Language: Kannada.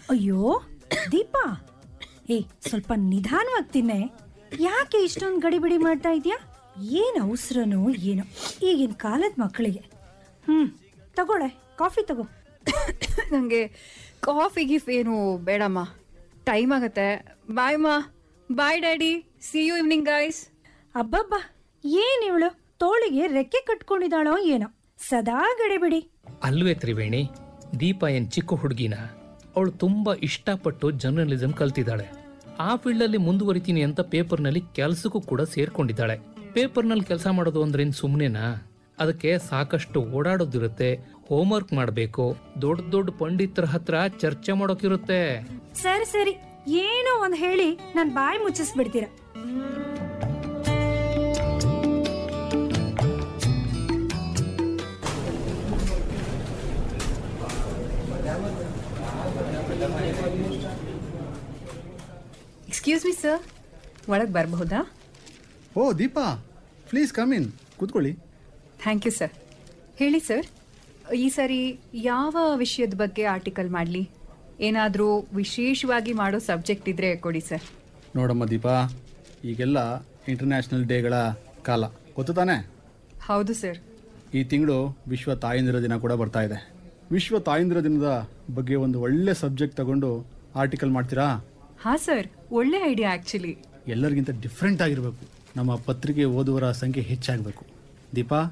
ಅಯ್ಯೋ ದೀಪಾ ಏ ಸ್ವಲ್ಪ ನಿಧಾನವಾಗಿ ತಿನ್ನೆ ಯಾಕೆ ಇಷ್ಟೊಂದು ಗಡಿಬಿಡಿ ಮಾಡ್ತಾ ಇದೀಯಾ ಏನ್ ಅವಸರನೋ ಏನೋ ಈಗಿನ ಕಾಲದ ಮಕ್ಕಳಿಗೆ ಹ್ಮ್ ತಗೊಳ್ಳೆ ಕಾಫಿ ತಗೋ ನನಗೆ ಕಾಫಿ ಗಿಫ್ ಏನು ಬೇಡಮ್ಮ ಟೈಮ್ ಆಗತ್ತೆ ಬಾಯ್ ಮಾ bye daddy see you evening guys ಅಬ್ಬಬ್ಬಾ ಏನ್ ಇವಳು ತೋಳಿಗೆ ರೆಕ್ಕೆ ಕಟ್ಕೊಂಡಿದ್ದಾಳೋ ಏನೋ ಸದಾ ಗಡಿಬಿಡಿ ಅಲ್ವೇ ತ್ರಿವೇಣಿ ದೀಪ ಏನ್ ಚಿಕ್ಕ ಹುಡುಗಿನ ಅವಳು ತುಂಬಾ ಇಷ್ಟಪಟ್ಟು ಜರ್ನಲಿಸಂ ಕಲ್ತಿದ್ದಾಳೆ ಆ ಫೀಲ್ಡಲ್ಲಿ ಮುಂದುವರಿತೀನಿ ಅಂತ ಪೇಪರ್ನಲ್ಲಿ ಕೆಲಸಕ್ಕೂ ಕೂಡ ಸೇರ್ಕೊಂಡಿದ್ದಾಳೆ ಪೇಪರ್ನಲ್ಲಿ ಕೆಲಸ ಮಾಡೋದು ಅಂದ್ರೇನ್ ಸುಮ್ಮನೆನಾ ಅದಕ್ಕೆ ಸಾಕಷ್ಟು ಓಡಾಡೋದಿರುತ್ತೆ ಹೋಮ್ವರ್ಕ್ ಮಾಡಬೇಕು ದೊಡ್ಡ ದೊಡ್ಡ ಪಂಡಿತರ ಹತ್ರ ಚರ್ಚೆ ಮಾಡೋಕಿರುತ್ತೆ ಸರಿ ಸರಿ ಏನೋ ಒಂದ್ ಹೇಳಿ ನನ್ ಬಾಯಿ ಮುಚ್ಚಿಸ್ಬಿಡ್ತೀರ ಎಕ್ಸ್ಕ್ಯೂಸ್ ಮಿ ಸರ್ ಒಳಗೆ ಬರಬಹುದಾ ಓ ದೀಪಾ ಪ್ಲೀಸ್ ಕಮ್ ಇನ್ ಕೂತ್ಕೊಳ್ಳಿ ಥ್ಯಾಂಕ್ ಯು ಸರ್ ಹೇಳಿ ಸರ್ ಈ ಸರಿ ಯಾವ ವಿಷಯದ ಬಗ್ಗೆ ಆರ್ಟಿಕಲ್ ಮಾಡಲಿ ಏನಾದರೂ ವಿಶೇಷವಾಗಿ ಮಾಡೋ ಸಬ್ಜೆಕ್ಟ್ ಇದ್ರೆ ಕೊಡಿ ಸರ್ ನೋಡಮ್ಮ ದೀಪಾ ಈಗೆಲ್ಲ ಇಂಟರ್ನ್ಯಾಷನಲ್ ಡೇಗಳ ಕಾಲ ಗೊತ್ತು ತಾನೇ ಹೌದು ಸರ್ ಈ ತಿಂಗಳು ವಿಶ್ವ ತಾಯಂದಿರ ದಿನ ಕೂಡ ಬರ್ತಾ ಇದೆ ವಿಶ್ವ ತಾಯಂದಿರ ದಿನದ ಬಗ್ಗೆ ಒಂದು ಒಳ್ಳೆ ಸಬ್ಜೆಕ್ಟ್ ತಗೊಂಡು ಆರ್ಟಿಕಲ್ ಮಾಡ್ತೀರಾ ಹಾಂ ಸರ್ ಒಳ್ಳೆ ಐಡಿಯಾ ಆ್ಯಕ್ಚುಲಿ ಎಲ್ಲರಿಗಿಂತ ಡಿಫ್ರೆಂಟ್ ಆಗಿರಬೇಕು ನಮ್ಮ ಪತ್ರಿಕೆ ಓದುವರ ಸಂಖ್ಯೆ ಹೆಚ್ಚಾಗಬೇಕು ದೀಪಾ